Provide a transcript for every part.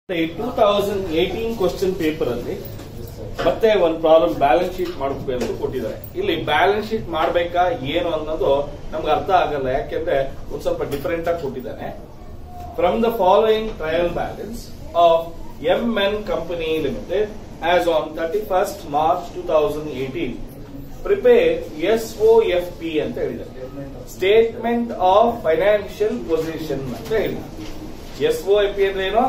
Two thousand eighteen question paper ಅಲ್ಲಿ ಮತ್ತೆ ಒಂದು ಪ್ರಾಬ್ಲಮ್ ಬ್ಯಾಲೆನ್ಸ್ ಶೀಟ್ ಮಾಡಬೇಕು ಅಂತ ಕೊಟ್ಟಿದ್ದಾರೆ ಇಲ್ಲಿ ಬ್ಯಾಲೆನ್ಸ್ ಶೀಟ್ ಮಾಡ್ಬೇಕಾ ಏನು ಅನ್ನೋದು ನಮ್ಗೆ ಅರ್ಥ ಆಗಲ್ಲ ಯಾಕೆಂದ್ರೆ ಒಂದ್ ಸ್ವಲ್ಪ ಡಿಫರೆಂಟ್ ಆಗಿ ಕೊಟ್ಟಿದ್ದಾನೆ from the following trial balance of M N company limited as on thirty first March two thousand eighteen prepare S O F P ಅಂತ ಹೇಳಿದ್ದಾರೆ ಸ್ಟೇಟ್ಮೆಂಟ್ ಆಫ್ ಫೈನಾನ್ಷಿಯಲ್ ಪೊಸಿಷನ್ ಅಂತ ಹೇಳಿ ಎಸ್ ಒ ಎಫ್ ಪಿ ಅಂದ್ರೆ ಏನು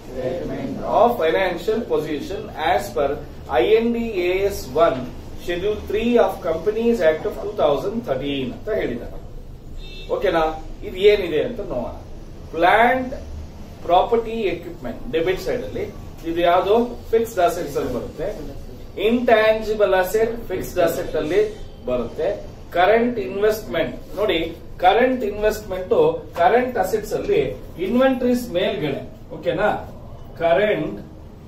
of financial position as per INDAS 1 Schedule 3 of Companies Act of 2013 ಅಂತ ಹೇಳಿದ್ದಾರೆ ಓಕೆನಾ ಇದು ಏನಿದೆ ಅಂತ ನೋಡೋಣ plant property equipment debit side ಅಲ್ಲಿ ಇದು ಯಾವುದು ಫಿಕ್ಸ್ಡ್ ಅಸೆಟ್ಸ್ ಅಲ್ಲಿ ಬರುತ್ತೆ ಇಂಟ್ಯಾಂಜಿಬಲ್ ಅಸೆಟ್ ಫಿಕ್ಸ್ಡ್ ಅಸೆಟ್ ಅಲ್ಲಿ ಬರುತ್ತೆ ಕರೆಂಟ್ ಇನ್ವೆಸ್ಟ್ಮೆಂಟ್ ನೋಡಿ ಕರೆಂಟ್ ಇನ್ವೆಸ್ಟ್ಮೆಂಟ್ ಕರೆಂಟ್ ಅಸೆಟ್ಸ್ ಅಲ್ಲಿ ಇನ್ವೆಂಟ್ರೀಸ್ ಮೇಲ್ಗಡೆ ಓಕೆನಾ ಕರೆಂಟ್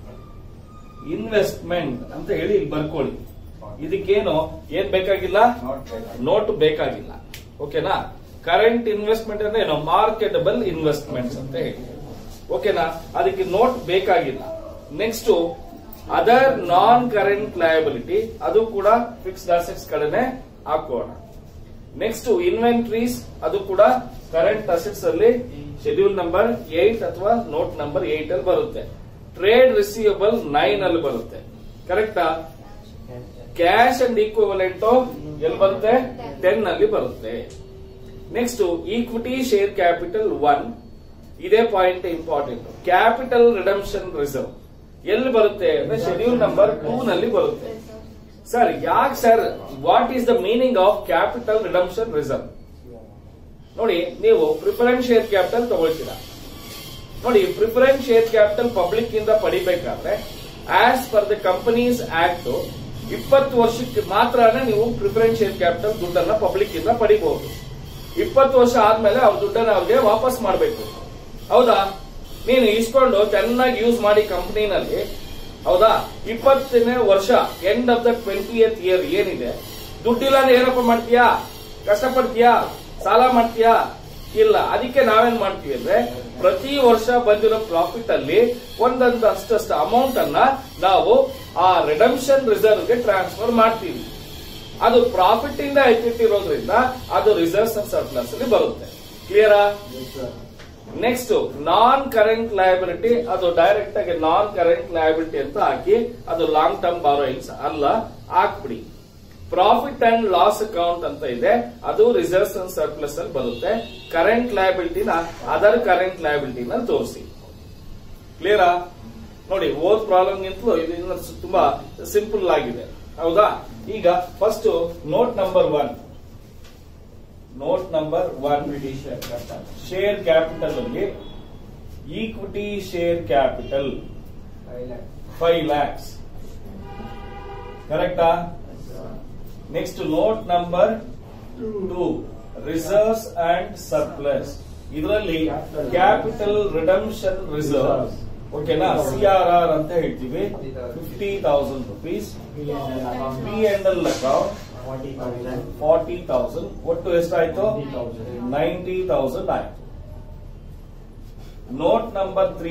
ಇನ್ವೆಸ್ಟ್ಮೆಂಟ್ ಅಂತ ಹೇಳಿ ಇಲ್ಲಿ ಬರ್ಕೊಳ್ಳಿ ಇದಕ್ಕೇನು ಏನ್ ಬೇಕಾಗಿಲ್ಲ ನೋಟ್ ಬೇಕಾಗಿಲ್ಲ ಓಕೆನಾ ಕರೆಂಟ್ ಇನ್ವೆಸ್ಟ್ಮೆಂಟ್ ಅಂದ್ರೆ ಏನು ಮಾರ್ಕೆಟಬಲ್ ಇನ್ವೆಸ್ಟ್ಮೆಂಟ್ಸ್ ಅಂತ ಹೇಳಿ ಓಕೆನಾ ಅದಕ್ಕೆ ನೋಟ್ ಬೇಕಾಗಿಲ್ಲ next other non current liability ಅದು ಕೂಡ ಫಿಕ್ಸ್ಡ್ ಅಸೆಟ್ಸ್ ಕಡೆನೆ ಹಾಕೋಣ ನೆಕ್ಸ್ಟ್ ಇನ್ವೆಂಟ್ರೀಸ್ ಅದು ಕೂಡ ಕರೆಂಟ್ ಅಸೆಟ್ಸ್ ಅಲ್ಲಿ ಶೆಡ್ಯೂಲ್ ನಂಬರ್ ಏಟ್ ಅಥವಾ ನೋಟ್ ನಂಬರ್ ಏಟ್ ಅಲ್ಲಿ ಬರುತ್ತೆ ಟ್ರೇಡ್ ರಿಸೀವಬಲ್ ನೈನ್ ಅಲ್ಲಿ ಬರುತ್ತೆ ಕರೆಕ್ಟಾ ಕ್ಯಾಶ್ ಅಂಡ್ ಈಕ್ವಲೆಂಟ್ ಎಲ್ಲಿ ಬರುತ್ತೆ ಟೆನ್ ಅಲ್ಲಿ ಬರುತ್ತೆ next equity share capital one ಇದೇ point important capital redemption reserve ಎಲ್ಲಿ ಬರುತ್ತೆ ಅಂದ್ರೆ ಶೆಡ್ಯೂಲ್ ನಂಬರ್ ಟೂ ನಲ್ಲಿ ಬರುತ್ತೆ ಸರ್ ಯಾಕೆ sir what is the meaning of capital redemption reserve ನೋಡಿ ನೀವು ಪ್ರಿಫರೆನ್ಸ್ ಶೇರ್ ಕ್ಯಾಪಿಟಲ್ ತಗೊಳ್ತೀರಾ ನೋಡಿ ಪ್ರಿಫರೆನ್ಸ್ ಶೇರ್ ಕ್ಯಾಪಿಟಲ್ ಪಬ್ಲಿಕ್ ಇಂದ ಪಡಿಬೇಕಾದ್ರೆ as per the companies act ಇಪ್ಪತ್ತು ವರ್ಷಕ್ಕೆ ಮಾತ್ರನೇ ನೀವು ಪ್ರಿಫರೆನ್ಸ್ ಶೇರ್ ಕ್ಯಾಪಿಟಲ್ ದುಡ್ಡನ್ನ ಪಬ್ಲಿಕ್ ಇಂದ ಪಡಿಬಹುದು ಇಪ್ಪತ್ತು ವರ್ಷ ಆದ್ಮೇಲೆ ಅವ್ರ ದುಡ್ಡನ್ನ ಅವ್ರಿಗೆ ವಾಪಸ್ ಮಾಡಬೇಕು ಹೌದಾ ನೀನು ಇಸ್ಕೊಂಡು ಚೆನ್ನಾಗಿ ಯೂಸ್ ಮಾಡಿ ಕಂಪನಿನಲ್ಲಿ ಹೌದಾ ಇಪ್ಪತ್ತನೇ ವರ್ಷ end of the twenty year ಏನಿದೆ ದುಡ್ಡಿಲ್ಲ ಅಂದ್ರೆ ಏನಪ್ಪ ಮಾಡ್ತೀಯಾ ಕಷ್ಟಪಡ್ತೀಯಾ ಸಾಲ ಮಾಡ್ತೀಯಾ ಇಲ್ಲ ಅದಕ್ಕೆ ನಾವೇನ್ ಮಾಡ್ತೀವಿ ಅಂದ್ರೆ ಪ್ರತಿ ವರ್ಷ ಬಂದಿರೋ ಪ್ರಾಫಿಟ್ ಅಲ್ಲಿ ಒಂದೊಂದು ಅಷ್ಟಷ್ಟು ಅಮೌಂಟ್ ಅನ್ನ ನಾವು ಆ ರಿಡಮ್ಷನ್ ರಿಸರ್ವ್ ಗೆ ಟ್ರಾನ್ಸ್ಫರ್ ಮಾಡ್ತೀವಿ ಅದು ಪ್ರಾಫಿಟ್ ಇಂದ ಎತ್ತಿಟ್ಟಿರೋದ್ರಿಂದ ಅದು ರಿಸರ್ವ್ಸ್ ಅಂಡ್ ಸರ್ಪ್ಲಸ್ ಅಲ್ಲಿ ಬರುತ್ತೆ ಕ್ಲಿಯರಾ ನೆಕ್ಸ್ಟ್ ನಾನ್ ಕರೆಂಟ್ ಲಯಬಿಲಿಟಿ ಅದು ಡೈರೆಕ್ಟ್ ಆಗಿ ನಾನ್ ಕರೆಂಟ್ ಲಯಬಿಲಿಟಿ ಅಂತ ಹಾಕಿ ಅದು ಲಾಂಗ್ ಟರ್ಮ್ ಬಾರೋಯಿಂಗ್ಸ್ ಅಲ್ಲ ಹಾಕ್ಬಿಡಿ ಪ್ರಾಫಿಟ್ ಅಂಡ್ ಲಾಸ್ ಅಕೌಂಟ್ ಅಂತ ಇದೆ ಅದು ರಿಸರ್ವ್ಸ್ ಅಂಡ್ ಸರ್ಪ್ಲಸ್ ಅಲ್ಲಿ ಬರುತ್ತೆ ಕರೆಂಟ್ ಲಯಬಿಲಿಟಿನ ಅದರ್ ಕರೆಂಟ್ ಲಯಬಿಲಿಟಿನ ತೋರಿಸಿ ಕ್ಲಿಯರಾ ನೋಡಿ ಓದ್ ಪ್ರಾಬ್ಲಮ್ ಗಿಂತಲೂ ಇದು ಇನ್ನು ತುಂಬಾ ಸಿಂಪಲ್ ಆಗಿದೆ ಹೌದಾ ಈಗ first note number one note number one share capital ಅಲ್ಲಿ equity share capital five lakhs ಕರೆಕ್ಟಾ next note number two reserves and surplus ಇದರಲ್ಲಿ ಕ್ಯಾಪಿಟಲ್ ರಿಡಮ್ಷನ್ ರಿಸರ್ವ್ ಓಕೆನಾ ಸಿ ಆರ್ ಆರ್ ಅಂತ ಹೇಳ್ತೀವಿ fifty thousand rupees P and L account forty thousand ಒಟ್ಟು ಎಷ್ಟಾಯ್ತು ninety thousand ಆಯ್ತು note number three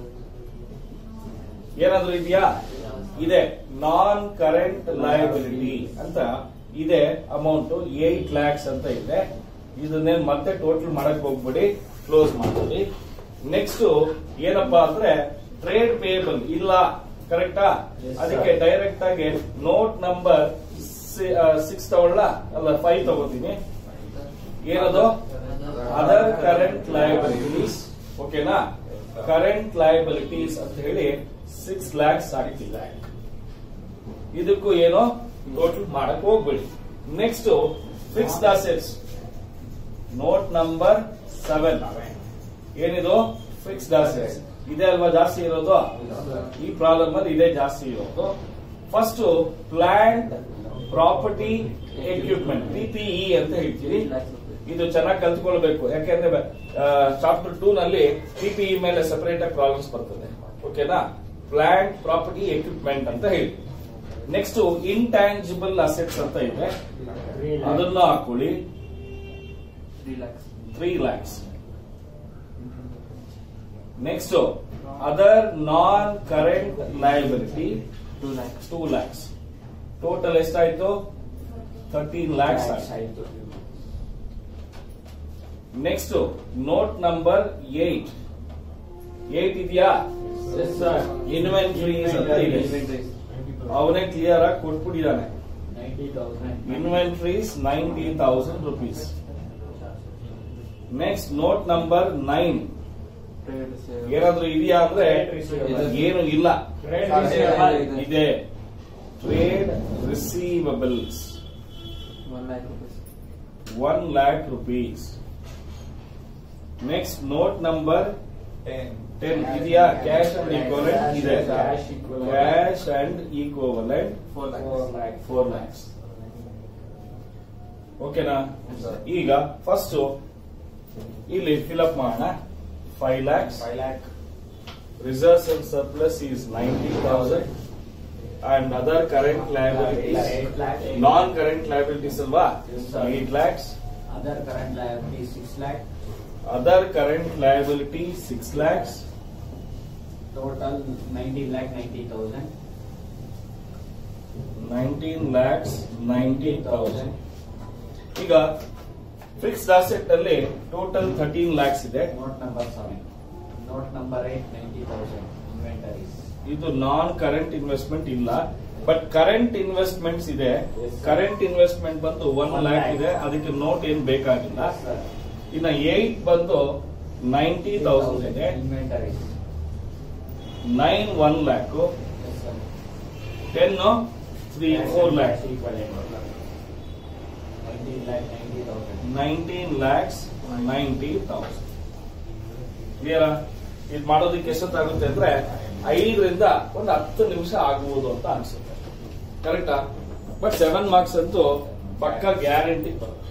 ಏನಾದ್ರೂ ಇದೆಯಾ ಇದೆ ನಾನ್ ಕರೆಂಟ್ ಲಯಬಿಲಿಟಿ ಅಂತ ಇದೆ ಅಮೌಂಟ್ ಏಟ್ ಲ್ಯಾಕ್ಸ್ ಅಂತ ಇದೆ ಇದನ್ನೇನ್ ಮತ್ತೆ ಟೋಟಲ್ ಮಾಡಕ್ ಹೋಗ್ಬಿಡಿ ಕ್ಲೋಸ್ ಮಾಡ್ತೀವಿ ನೆಕ್ಸ್ಟ್ ಏನಪ್ಪಾ ಅಂದ್ರೆ ಟ್ರೇಡ್ ಪೇಬಲ್ ಇಲ್ಲ ಕರೆಕ್ಟಾ ಅದಕ್ಕೆ ಡೈರೆಕ್ಟ್ ಆಗಿ ನೋಟ್ ನಂಬರ್ ಸಿಕ್ಸ್ ತಗೊಳ್ಳ ಅಲ್ಲ ಫೈವ್ ತಗೋತೀನಿ ಏನದು ಅದರ್ ಕರೆಂಟ್ ಲಯಬಿಲಿಟೀಸ್ ಓಕೆನಾ ಕರೆಂಟ್ ಲಯಬಿಲಿಟೀಸ್ ಅಂತ ಹೇಳಿ ಸಿಕ್ಸ್ ಲ್ಯಾಕ್ಸ್ ಆಗ್ತಿಲ್ಲ ಇದಕ್ಕೂ ಏನೋ ಟೋಟಲ್ ಮಾಡಕ್ ಹೋಗ್ಬೇಡಿ next fixed assets note number seven ಏನಿದು ಫಿಕ್ಸ್ಡ್ ಅಸೆಟ್ಸ್ ಇದೆ ಅಲ್ವಾ ಜಾಸ್ತಿ ಇರೋದು ಈ ಪ್ರಾಬ್ಲಮ್ ಅಲ್ಲಿ ಇದೇ ಜಾಸ್ತಿ ಇರೋದು first plant property equipment PPE ಅಂತ ಹೇಳ್ತೀವಿ ಇದು ಚೆನ್ನಾಗಿ ಕಲ್ತ್ಕೊಳ್ಬೇಕು ಯಾಕೆಂದ್ರೆ ಚಾಪ್ಟರ್ ಟೂ ನಲ್ಲಿ ಪಿಪಿಇ ಮೇಲೆ ಸಪರೇಟ್ ಆಗಿ ಪ್ರಾಬ್ಲಮ್ಸ್ ಬರ್ತದೆ ಓಕೆನಾ ಪ್ಲಾಂಟ್ ಪ್ರಾಪರ್ಟಿ ಎಕ್ವಿಪ್ಮೆಂಟ್ ಅಂತ ಹೇಳಿ ನೆಕ್ಸ್ಟ್ ಇಂಟ್ಯಾಂಜಿಬಲ್ ಅಸೆಟ್ಸ್ ಅಂತ ಇದೆ ಅದನ್ನ ಹಾಕೊಳ್ಳಿ three lakhs next other non current liability two lakhs two lakhs total ಎಷ್ಟಾಯ್ತು ಥರ್ಟೀನ್ ಲ್ಯಾಕ್ಸ್ ಆಯ್ತು next note number eight eight ಇದೆಯಾ Yes, sir. ಇನ್ವೆಂಟ್ರೀಸ್ ಅಂತ ಇದೆ ಅವನೇ ಕ್ಲಿಯರ್ ಆಗಿ ಕೊಟ್ಬಿಟ್ಟಿದ್ದಾನೆ ninety thousand inventories ninety thousand rupees next note number nine ಏನಾದ್ರೂ ಇದೆಯಾ ಅಂದ್ರೆ ಏನು ಇಲ್ಲ ಇದೆ trade receivables one lakh rupees one lakh rupees next note number ten ಇದೆಯಾ ಕ್ಯಾಶ್ ಅಂಡ್ ಈಕ್ವಲೆಂಟ್ ಇದೆ Cash equivalent. Cash and equivalent four lakhs four lakhs ಓಕೆನಾ ಈಗ ಫಸ್ಟ್ ಇಲ್ಲಿ ಫಿಲಪ್ ಮಾಡೋಣ five lakhs five lakh reserves and surplus is ninety thousand and other current liabilities Eight lakh. Non current liabilities ಅಲ್ವಾ Yes, sir. Eight lakhs other current liability six lakh other current liability six lakhs total nineteen lakh ninety thousand nineteen lakhs ninety thousand ಈಗ fixed asset ಅಲ್ಲಿ total thirteen lakhs ಇದೆ note number seven note number eight ninety thousand inventories ಇದು non current investment ಇಲ್ಲ but current investments ಇದೆ Yes, sir. Current investment ಬಂದು one One lakh lakh. ಇದೆ ಅದಕ್ಕೆ note ಏನ್ ಬೇಕಾಗಿಲ್ಲ ಸರ್ ಇನ್ನ ಏಟ್ ಬಂದು ನೈಂಟಿ ತೌಸಂಡ್ ಇದೆ inventories nine one lakh yes sir ten three four lakh nineteen lakh ninety thousand nineteen lakhs ninety thousand ಕ್ಲಿಯರಾ ಇದು ಮಾಡೋದಕ್ಕೆ ಎಷ್ಟೊತ್ತಾಗುತ್ತೆ ಅಂದ್ರೆ ಐದರಿಂದ ಒಂದು ಹತ್ತು ನಿಮಿಷ ಆಗಬಹುದು ಅಂತ ಅನ್ಸುತ್ತೆ ಕರೆಕ್ಟಾ ಬಟ್ ಸೆವೆನ್ ಮಾರ್ಕ್ಸ್ ಅಂತೂ ಪಕ್ಕ ಗ್ಯಾರಂಟಿ ಬರುತ್ತೆ